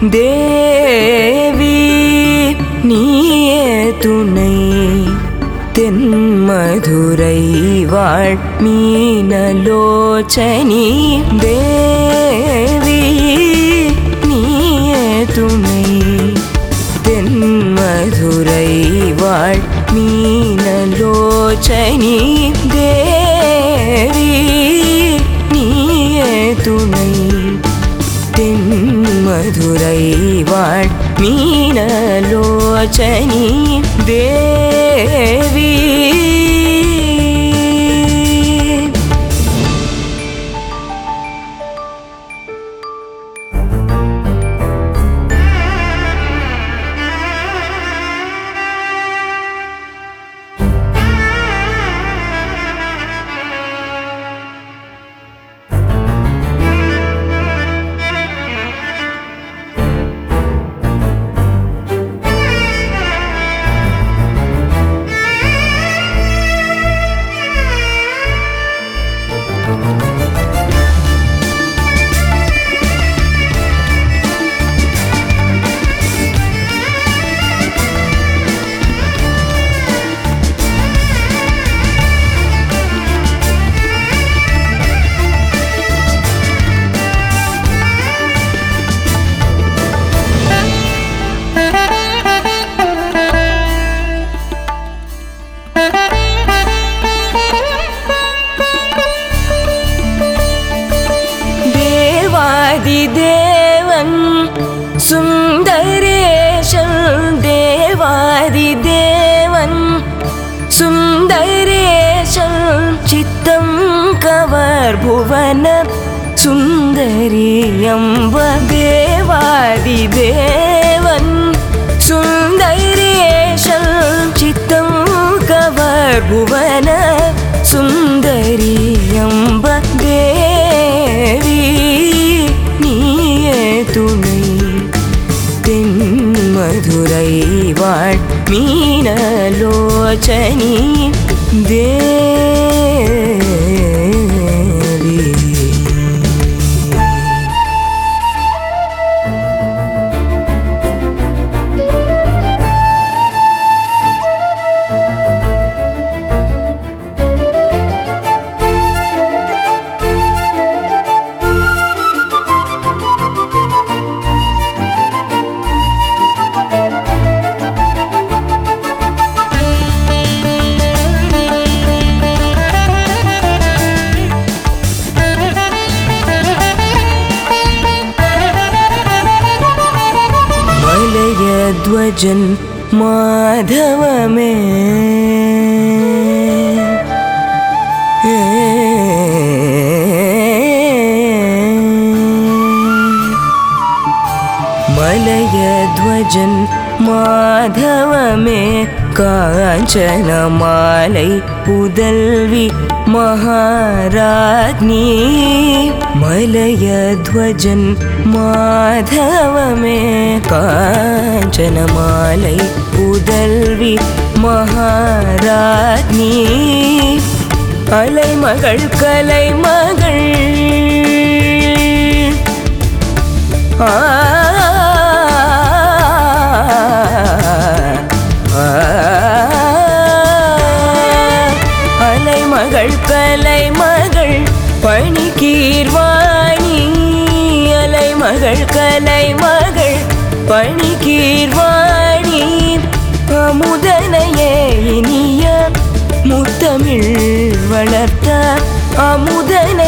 தேவி நீயே துணை தென்மதுரை வாழ் மீனலோச்சனி தேவி நீயே துணை தென்மதுரை வாழ் மீனலோச்சனி தேவி நீயே துணை தென்மதுரை வாழ் மீனலோச்சனி தேவி தேவாதி தேவன் சுந்தரேஷன் தேவாதி தேவன் சுந்தரேஷன் சித்தம் கவர் புவன சுந்தரியம்ப தேவாதி தேவன் சுந்தரேஷன் சித்தம் கவர் புவன சுந்தரியம்ப தேவி நீயே துணை தென்மதுரை வாழ் மீனலோச்சனி தேவி மலையத்வஜன் மாதவமே மலையத்வஜன் மாதவமே காஞ்சன மாலை புதல்வி மகாராஜ்னி மலையத்வஜன் மாதவமே காஞ்சன மாலை புதல்வி மகாராஜ்னி அலைமகள் கலைமகள் ஆ அலைமகள் கலைமகள் பணிக்கீர்வாணி அலைமகள் கலைமகள் பணிக்கீர்வாணி அமுதனையே இனிய முத்தமிழ் வளர்த்த அமுதன